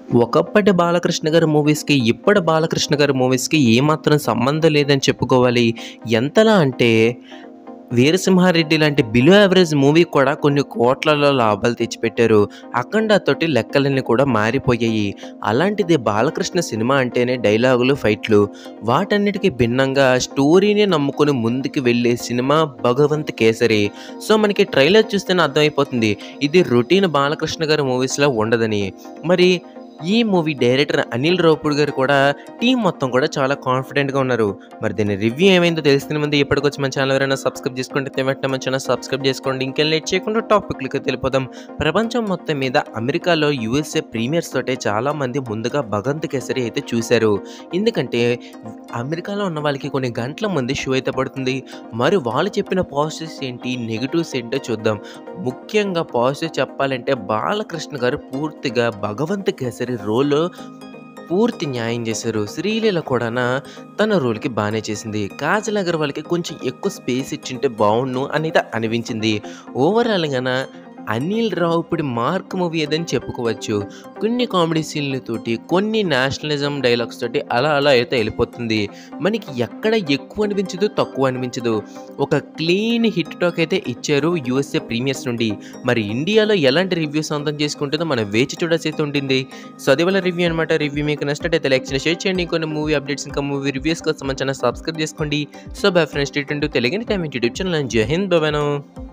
ఒకప్పటి బాలకృష్ణ గారి మూవీస్‌కి, ఇప్పటి బాలకృష్ణ గారి మూవీస్‌కి ఏమాత్రం సంబంధం లేదని చెప్పుకోవాలి. ఎంతలా అంటే 'వీరసింహారెడ్డి' లాంటి బిలో యావరేజ్ మూవీ కూడా కొన్ని కోట్లలో లాభాలు తెచ్చిపెట్టారు. 'అఖండ' తోటి లెక్కలన్నీ కూడా మారిపోయాయి. అలాంటిది బాలకృష్ణ సినిమా అంటేనే డైలాగులు, ఫైట్‌లు. వాటన్నిటికి భిన్నంగా స్టోరీని నమ్ముకొని ముందుకు వెళ్ళే సినిమా 'భగవంత్ కేసరి'. సో, మనకి ట్రైలర్ చూస్తేనే అర్థమైపోతుంది. ఇది రొటీన్ బాలకృష్ణ గారి మూవీస్‌లా ఉండదని. మరి ఈ మూవీ డైరెక్టర్ అనిల్ రావిపూడి గారు కూడా టీమ్ మొత్తం కూడా చాలా కాన్ఫిడెంట్‌గా ఉన్నారు. మరి దీని రివ్యూ ఏమైందో తెలుసుకునే ముందు ఇప్పటికొచ్చి మన ఛానల్ ఎవరైనా సబ్స్క్రైబ్ చేసుకుంటే వెంటనే మన ఛానల్ సబ్స్క్రైబ్ చేసుకోండి. ఇంకేం లేట్ చేయకుండా టాపిక్‌లోకి వెళ్ళిపోదాం. ప్రపంచం మొత్తం మీద అమెరికాలో యూఎస్ఏ ప్రీమియర్స్ తోటే చాలామంది ముందుగా 'భగవంత్ కేసరి' అయితే చూశారు. ఎందుకంటే అమెరికాలో ఉన్న వాళ్ళకి కొన్ని గంటల ముందే షో అయితే పడుతుంది. మరి వాళ్ళు చెప్పిన పాజిటివ్స్ ఏంటి, నెగెటివ్స్ ఏంటో చూద్దాం. ముఖ్యంగా పాజిటివ్ చెప్పాలంటే బాలకృష్ణ గారు పూర్తిగా 'భగవంత్ కేసరి' రోల్‌లో పూర్తి న్యాయం చేశారు. శ్రీలీల కూడానా తన రోల్‌కి బానే చేసింది. కాజల్ అగర్వాల్‌కి కొంచెం ఎక్కువ స్పేస్ ఇచ్చుంటే బావుండును అనేది అనిపించింది. ఓవరాల్‌గాన అనిల్ రావిపూడి మార్క్ మూవీ ఏదని చెప్పుకోవచ్చు. కొన్ని కామెడీ సీన్‌లతోటి, కొన్ని నేషనలిజం డైలాగ్స్ తోటి అలా అలా అయితే వెళ్ళిపోతుంది. మనకి ఎక్కడ ఎక్కువ అనిపించదు, తక్కువ అనిపించదు. ఒక క్లీన్ హిట్ టాక్ అయితే ఇచ్చారు యూఎస్ఏ ప్రీమియర్స్ నుండి. మరి ఇండియాలో ఎలాంటి రివ్యూ సొంతం చేసుకుంటుందో మనం వేచి చూడాల్సి ఉంటుంది. సో, అది వాళ్ళ రివ్యూ అనమాట. రివ్యూ మీకు నచ్చినట్టయితే లైక్ చేయండి, షేర్ చేయండి. కొన్ని మూవీ అప్డేట్స్ ఇంకా మూవీ రివ్యూస్ కోసం మన ఛానల్ సబ్స్క్రైబ్ చేసుకోండి. So, bye friends. Stay tuned to Telugu any time YouTube channel. Jai Hind. Bye bye now.